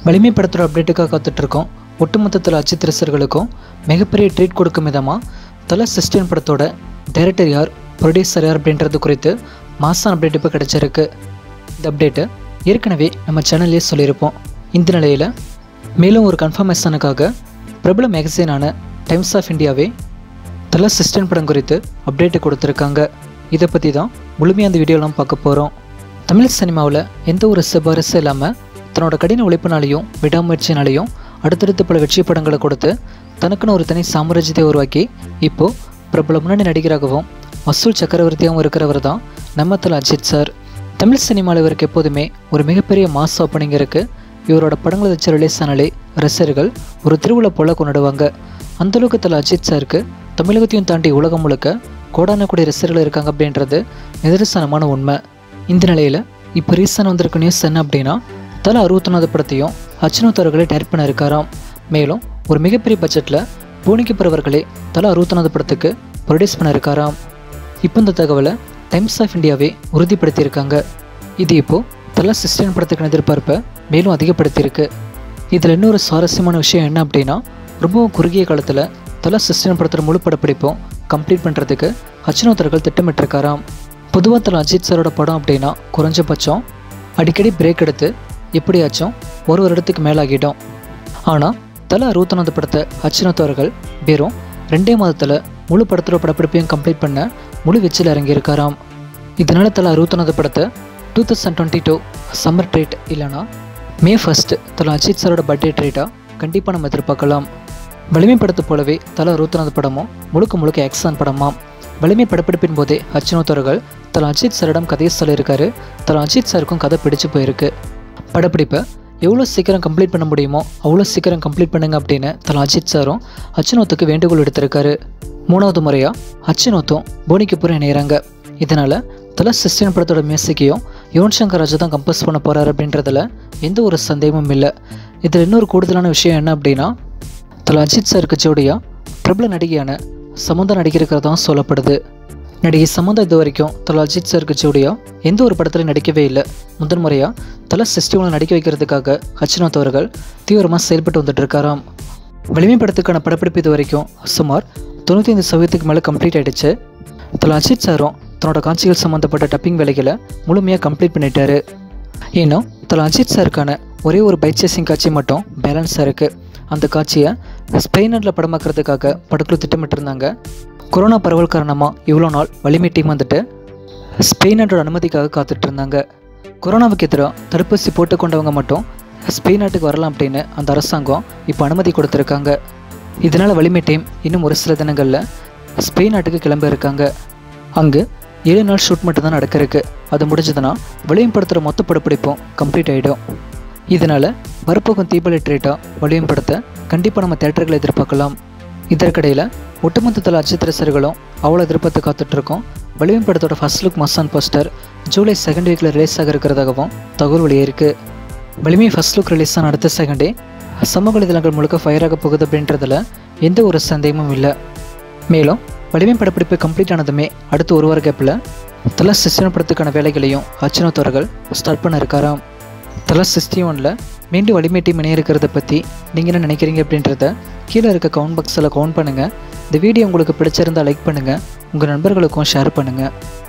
வலிமை படத்தோட அப்டேட்டுக்காக காத்துட்ருக்கோம் ஒட்டுமொத்தத்தில் அஜித் ரசிகர்களுக்கும் மிகப்பெரிய ட்ரீட் கொடுக்கும் விதமாக தலை சிஸ்டின் படத்தோட டைரக்டர் யார் ப்ரொடியூசர் யார் அப்படின்றது குறித்து மாதம் அப்டேட் இப்போ கிடச்சிருக்கு இந்த அப்டேட்டை ஏற்கனவே நம்ம சேனல்லே சொல்லியிருப்போம் இந்த நிலையில் மேலும் ஒரு கன்ஃபர்மேஷனுக்காக பிரபல மேகசினான டைம்ஸ் ஆஃப் இந்தியாவே தலை சிஸ்டன் படம் குறித்து அப்டேட்டு கொடுத்துருக்காங்க இதை பற்றி தான் முழுமையாக அந்த வீடியோலாம் பார்க்க போகிறோம் தமிழ் சினிமாவில் எந்த ஒரு சிபாரிசும் இல்லாமல் தன்னோட கடின உழைப்பினாலையும் விடாமுயற்சினாலையும் அடுத்தடுத்து பல வெற்றி படங்களை கொடுத்து தனக்குன்னு ஒரு தனி சாம்ராஜ்யத்தை உருவாக்கி இப்போது பிரபல முன்னணி நடிகராகவும் வசூல் சக்கரவர்த்தியாகவும் இருக்கிறவர் தான் நம்ம தல அஜித் சார் தமிழ் சினிமாவில் இவருக்கு எப்போதுமே ஒரு மிகப்பெரிய மாஸ் ஓப்பனிங் இருக்குது இவரோட படங்களை வச்சு ரிலீஸ் ஆனாலே ரசிகர்கள் ஒரு திருவிழா போல் கொண்டாடுவாங்க அந்தளவுக்கு தல அஜித் சாருக்கு தமிழகத்தையும் தாண்டி உலகம் முழுக்க கோடான கோடி ரசிகர்கள் இருக்காங்க அப்படின்றது நிதர்சனமான உண்மை இந்த நிலையில் இப்போ ரீசன் வந்திருக்க நியூஸ் என்ன அப்படின்னா தல அறுபத்தொன்னாவது படத்தையும் அச்சுனத் அவர்களே டைரக்ட் பண்ண இருக்காராம் மேலும் ஒரு மிகப்பெரிய பட்ஜெட்டில் பூனிக்கு பிறவர்களே தல அறுபத்தொன்னாவது படத்துக்கு ப்ரொடியூஸ் பண்ண இருக்காராம் இப்போ இந்த தகவலை டைம்ஸ் ஆஃப் இந்தியாவே உறுதிப்படுத்தியிருக்காங்க இது இப்போது தல சிஸ்டன் படத்துக்கான எதிர்பார்ப்பை மேலும் அதிகப்படுத்தியிருக்கு இதில் இன்னொரு சுவாரஸ்யமான விஷயம் என்ன அப்படின்னா ரொம்பவும் குறுகிய காலத்தில் தல சிஸ்டன் படத்தோட முழு படப்பிடிப்பும் கம்ப்ளீட் பண்ணுறதுக்கு அச்சுனோத்தர்கள் திட்டமிட்டிருக்காராம் பொதுவாக தல அஜித் சாரோட படம் அப்படின்னா குறைஞ்சபட்சம் அடிக்கடி பிரேக் எடுத்து எப்படியாச்சும் ஒரு வருடத்துக்கு மேலாகிடும் ஆனால் தல அறுபத்தொன்னாவது படத்தை அச்சுனத் அவர்கள் வெறும் ரெண்டே மாதத்தில் முழு படத்தோட படப்பிடிப்பையும் கம்ப்ளீட் பண்ண முழு வெச்சில் இறங்கியிருக்காராம் இதனால் தல அறுபத்தொன்னாவது படத்தை two thousand twenty two summer treat இல்லைனா மே ஃபஸ்ட்டு தல அஜித் சாரோட பர்த்டே ட்ரீட்டாக கண்டிப்பாக நம்ம எதிர்பார்க்கலாம் வலிமை படத்தை போலவே தல அறுபத்தொன்னாவது படமும் முழுக்க முழுக்க ஆக்ஷன் படமாம் வலிமை படப்பிடிப்பின் போதே அச்சுனத் அவர்கள் தல அஜித் சாரிடம் கதையை சொல்லியிருக்காரு தல அஜித் சாருக்கும் கதை பிடிச்சு போயிருக்கு படப்பிடிப்பை எவ்வளோ சீக்கிரம் கம்ப்ளீட் பண்ண முடியுமோ அவ்வளோ சீக்கிரம் கம்ப்ளீட் பண்ணுங்க அப்படின்னு தல அஜித் சாரும் அச்சுனோத்துக்கு வேண்டுகோள் எடுத்திருக்காரு மூணாவது முறையாக அச்சுனோத்தும் போனிக்கு பூரா இணையிறாங்க இதனால் தல சிஸ்டின் படத்தோட மியூசிக்கையும் யுவன் சங்கர் ராஜா தான் கம்போஸ் பண்ண போகிறாரு அப்படின்றதுல எந்த ஒரு சந்தேகமும் இல்லை இதில் இன்னொரு கூடுதலான விஷயம் என்ன அப்படின்னா தல அஜித் சாருக்கு ஜோடியாக பிரபல நடிகையான சமந்தா நடிக்கிறதாக சொல்லப்படுது நடிகை சமந்தா இது வரைக்கும் தல அஜித் சாருக்கு ஜோடியாக எந்த ஒரு படத்துலையும் நடிக்கவே இல்லை முதன் முறையாக தல சிஸ்டிவில் நடிக்க வைக்கிறதுக்காக அச்சுநாத் அவர்கள் தீவிரமாக செயல்பட்டு வந்துட்டு இருக்காராம் வலிமை படத்துக்கான படப்பிடிப்பு இது வரைக்கும் சுமார் தொண்ணூற்றி ஐந்து சதவீதத்துக்கு மேலே கம்ப்ளீட் ஆகிடுச்சு தல அஜித் சாரும் தன்னோட காட்சிகள் சம்மந்தப்பட்ட டப்பிங் வேலைகளை முழுமையாக கம்ப்ளீட் பண்ணிட்டாரு இன்னும் தல அஜித் சாருக்கான ஒரே ஒரு பைக் சேசிங் காட்சி மட்டும் பேலன்ஸாக இருக்குது அந்த காட்சியை ஸ்பெயினில் படமாக்குறதுக்காக படக்குழு திட்டமிட்டிருந்தாங்க கொரோனா பரவல் காரணமாக இவ்வளோ நாள் வலிமை டீம் வந்துட்டு ஸ்பெயின் அனுமதிக்காக காத்துட்டு இருந்தாங்க கொரோனாவுக்கு எதிராக தடுப்பூசி போட்டுக்கொண்டவங்க மட்டும் ஸ்பெயின் நாட்டுக்கு வரலாம் அப்படின்னு அந்த அரசாங்கம் இப்போ அனுமதி கொடுத்துருக்காங்க இதனால் வலிமை டீம் இன்னும் ஒரு சில தினங்களில் ஸ்பெயின் நாட்டுக்கு கிளம்ப இருக்காங்க அங்கு ஏழு நாள் ஷூட் மட்டும்தான் நடக்க இருக்கு அது முடிஞ்சதுன்னா வலியம் படத்தோட மொத்த படப்பிடிப்பும் கம்ப்ளீட் ஆகிடும் இதனால் வரப்போகும் தீபாவளி ட்ரீட்டாக வலியம் படத்தை கண்டிப்பாக நம்ம தேட்டர்களை எதிர்பார்க்கலாம் இதற்கிடையில் ஒட்டுமொத்தத்தில் அஜித் ரசிகர்களும் அவ்வளோ எதிர்பார்த்து காத்துட்ருக்கோம் வலிமை படத்தோட first look motion poster July second வீக்கில் ரிலீஸ் ஆக இருக்கிறதாகவும் தகவல் வெளியிருக்கு வலிமை ஃபர்ஸ்ட் லுக் ரிலீஸ் ஆன அடுத்த செகண்டே சமூக வலைதளங்கள் முழுக்க ஃபயர் ஆக போகுது அப்படின்றதுல எந்த ஒரு சந்தேகமும் இல்லை மேலும் வலிமை படப்பிடிப்பு கம்ப்ளீட் ஆனதுமே அடுத்த ஒரு வார கேப்பில் தல சிஸ்டன் படத்துக்கான வேலைகளையும் அச்சுனத் அவர்கள் ஸ்டார்ட் பண்ண இருக்காராம் தல சிக்ஸ்டி ஒனில் மீண்டும் வலிமை டீம் இணைய இருக்கிறத பற்றி நீங்கள் என்ன நினைக்கிறீங்க அப்படின்றத கீழே இருக்க கவுண்ட் பாக்ஸில் கவுண்ட் பண்ணுங்கள் இந்த வீடியோ உங்களுக்கு பிடிச்சிருந்தால் லைக் பண்ணுங்கள் உங்கள் நண்பர்களுக்கும் ஷேர் பண்ணுங்கள்